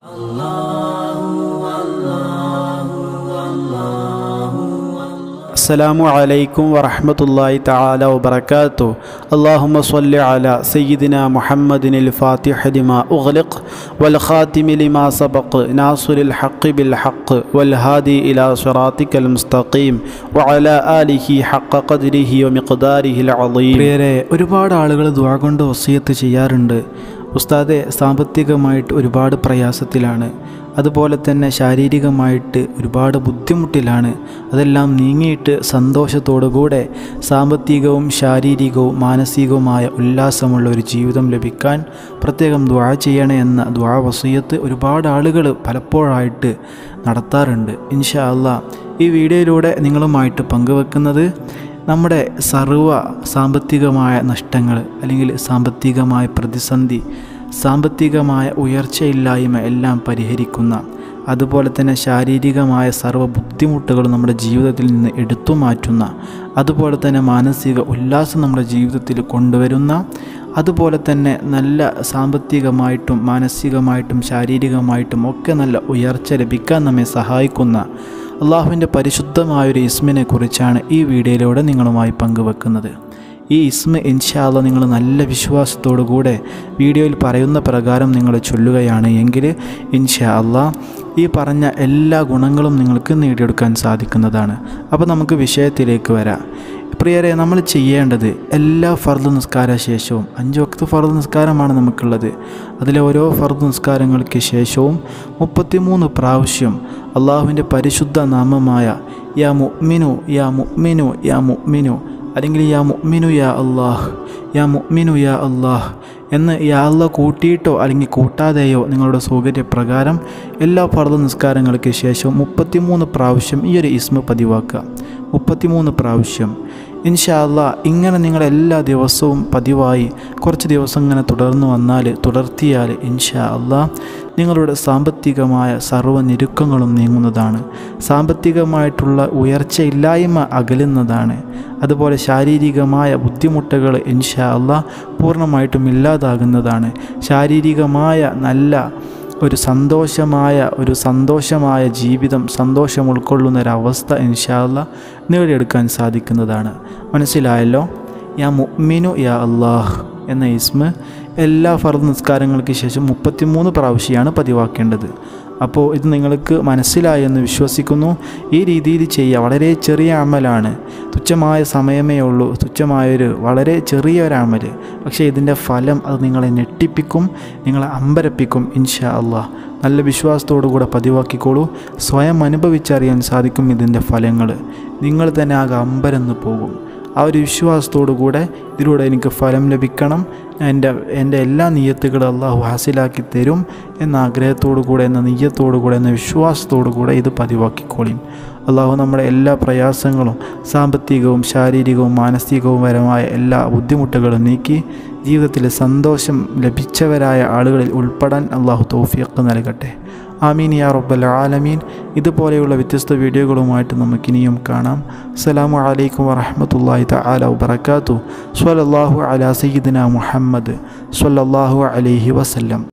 السلام عليكم ورحمة الله تعالى وبركاته اللهم صل على سيدنا محمد الفاتح لما أغلق والخاتم لما سبق ناصر الحق بالحق والهادي إلى صراطك المستقيم وعلى آله حق قدره ومقداره العظيم പ്രിയരെ ഒരുപാട് ആളുകൾ ദുആ കൊണ്ട് വസിയത്ത് ചെയ്യാറുണ്ട് ഉസ്താദെ സാമ്പത്തികമായിട്ട് ഒരുപാട് പ്രയാസത്തിലാണ് അതുപോലെ തന്നെ ശാരീരികമായിട്ട് ഒരുപാട് ബുദ്ധിമുട്ടിലാണ് അതെല്ലാം നീങ്ങിയിട്ട് സന്തോഷത്തോടുകൂടെ സാമ്പത്തികവും ശാരീരികവും മാനസികവുമായ ഉല്ലാസമുള്ള ഒരു ജീവിതം ലഭിക്കാൻ പ്രത്യേകം ദ്വാ ചെയ്യണേ എന്ന ദ്വാ വസീയത്ത് ഒരുപാട് ആളുകൾ പലപ്പോഴായിട്ട് നടത്താറുണ്ട് ഇൻഷാ അല്ലാ ഈ വീഡിയോയിലൂടെ നിങ്ങളുമായിട്ട് പങ്കുവെക്കുന്നത് നമ്മുടെ സർവ സാമ്പത്തികമായ നഷ്ടങ്ങൾ അല്ലെങ്കിൽ സാമ്പത്തികമായ പ്രതിസന്ധി സാമ്പത്തികമായ ഉയർച്ചയില്ലായ്മ എല്ലാം പരിഹരിക്കുന്ന അതുപോലെ തന്നെ ശാരീരികമായ സർവ്വ ബുദ്ധിമുട്ടുകളും നമ്മുടെ ജീവിതത്തിൽ നിന്ന് എടുത്തു മാറ്റുന്ന അതുപോലെ തന്നെ മാനസിക ഉല്ലാസം നമ്മുടെ ജീവിതത്തിൽ കൊണ്ടുവരുന്ന അതുപോലെ തന്നെ നല്ല സാമ്പത്തികമായിട്ടും മാനസികമായിട്ടും ശാരീരികമായിട്ടും ഒക്കെ നല്ല ഉയർച്ച ലഭിക്കാൻ നമ്മെ സഹായിക്കുന്ന അള്ളാഹുവിൻ്റെ പരിശുദ്ധമായൊരു ഇസ്മിനെ കുറിച്ചാണ് ഈ വീഡിയോയിലൂടെ നിങ്ങളുമായി പങ്കുവെക്കുന്നത് ഈ ഇസ്മ ഇൻഷാല്ല നിങ്ങൾ നല്ല വിശ്വാസത്തോടു കൂടെ വീഡിയോയിൽ പറയുന്ന പ്രകാരം നിങ്ങൾ ചൊല്ലുകയാണ് എങ്കിൽ ഇൻഷാ അള്ളാ ഈ പറഞ്ഞ എല്ലാ ഗുണങ്ങളും നിങ്ങൾക്ക് നേടിയെടുക്കാൻ സാധിക്കുന്നതാണ് അപ്പോൾ നമുക്ക് വിഷയത്തിലേക്ക് വരാം പ്രിയരെ നമ്മൾ ചെയ്യേണ്ടത് എല്ലാ ഫർദ് നിസ്കാര ശേഷവും അഞ്ച് വക്ത് ഫർദ് നിസ്കാരമാണ് നമുക്കുള്ളത് അതിലെ ഓരോ ഫർദ് നിസ്കാരങ്ങൾക്ക് ശേഷവും മുപ്പത്തിമൂന്ന് പ്രാവശ്യം അള്ളാഹുവിൻ്റെ പരിശുദ്ധ നാമമായ യാ മുഅ്മിനു യാ മുഅ്മിനു യാ മുഅ്മിനു അല്ലെങ്കിൽ യാ മുഅ്മിനു യാ അള്ളാഹ് യാ മുഅ്മിനു യാ അള്ളാഹ് എന്ന് യാ അല്ല കൂട്ടിയിട്ടോ അല്ലെങ്കിൽ കൂട്ടാതെയോ നിങ്ങളുടെ സൗകര്യപ്രകാരം എല്ലാ ഫർദ് നിസ്കാരങ്ങൾക്ക് ശേഷം മുപ്പത്തിമൂന്ന് പ്രാവശ്യം ഈ ഒരു ഇസ്മ പതിവാക്കുക മുപ്പത്തിമൂന്ന് പ്രാവശ്യം ഇൻഷാ അല്ലാ ഇങ്ങനെ നിങ്ങൾ എല്ലാ ദിവസവും പതിവായി കുറച്ച് ദിവസം ഇങ്ങനെ തുടർന്ന് വന്നാൽ തുടർത്തിയാൽ ഇൻഷാ അല്ലാ നിങ്ങളുടെ സാമ്പത്തികമായ സർവ്വ ഞെരുക്കങ്ങളും നീങ്ങുന്നതാണ് സാമ്പത്തികമായിട്ടുള്ള ഉയർച്ചയില്ലായ്മ അകലുന്നതാണ് അതുപോലെ ശാരീരികമായ ബുദ്ധിമുട്ടുകൾ ഇൻഷാ അല്ലാ പൂർണ്ണമായിട്ടും ഇല്ലാതാകുന്നതാണ് ശാരീരികമായ നല്ല ഒരു സന്തോഷമായ ഒരു സന്തോഷമായ ജീവിതം സന്തോഷം ഉൾക്കൊള്ളുന്ന ഒരവസ്ഥ ഇൻഷാല്ല നേടിയെടുക്കാൻ സാധിക്കുന്നതാണ് മനസ്സിലായല്ലോ യാ മുഅ്മിനു യാ അള്ളാഹ് എന്ന ഇസ്മ എല്ലാ ഫർദ് നിസ്കാരങ്ങൾക്ക് ശേഷം മുപ്പത്തിമൂന്ന് പ്രാവശ്യമാണ് പതിവാക്കേണ്ടത് അപ്പോൾ ഇത് നിങ്ങൾക്ക് മനസ്സിലായി എന്ന് വിശ്വസിക്കുന്നു ഈ രീതിയിൽ ചെയ്യുക വളരെ ചെറിയ അമലാണ് തുച്ഛമായ സമയമേ ഉള്ളൂ തുച്ഛമായൊരു വളരെ ചെറിയൊരു അമൽ പക്ഷേ ഇതിൻ്റെ ഫലം അത് നിങ്ങളെ ഞെട്ടിപ്പിക്കും നിങ്ങളെ അമ്പരപ്പിക്കും ഇൻഷാ അള്ളാഹ് നല്ല വിശ്വാസത്തോടു കൂടെ പതിവാക്കിക്കോളൂ സ്വയം അനുഭവിച്ചറിയാൻ സാധിക്കും ഇതിൻ്റെ ഫലങ്ങൾ നിങ്ങൾ തന്നെ ആകെ അമ്പരന്ന് പോകും ആ ഒരു വിശ്വാസത്തോടു കൂടെ ഇതിലൂടെ എനിക്ക് ഫലം ലഭിക്കണം എൻ്റെ എൻ്റെ എല്ലാ നീയത്തുകളും അള്ളാഹു ഹാസിലാക്കി തരും എന്ന ആഗ്രഹത്തോടു കൂടെ എന്ന നീയത്തോടു കൂടെ എന്ന വിശ്വാസത്തോടു കൂടെ ഇത് പതിവാക്കിക്കോളിയും അള്ളാഹു നമ്മുടെ എല്ലാ പ്രയാസങ്ങളും സാമ്പത്തികവും ശാരീരികവും മാനസികവും പരമായ എല്ലാ ബുദ്ധിമുട്ടുകളും നീക്കി ജീവിതത്തിൽ സന്തോഷം ലഭിച്ചവരായ ആളുകളിൽ ഉൾപ്പെടാൻ അള്ളാഹു തൗഫിയക്ക് നൽകട്ടെ ആമീൻ യാ റബ്ബൽ ആലമീൻ ഇതുപോലെയുള്ള വ്യത്യസ്ത വീഡിയോകളുമായിട്ട് നമുക്കിനിയും കാണാം അസ്സലാമു അലൈക്കും വറഹമത്തല്ലാഹി തആല വബറകാതുഹു സ്വല്ലല്ലാഹു അലാ സയ്യിദിന മുഹമ്മദ് സ്വല്ലല്ലാഹു അലൈഹി വസല്ലം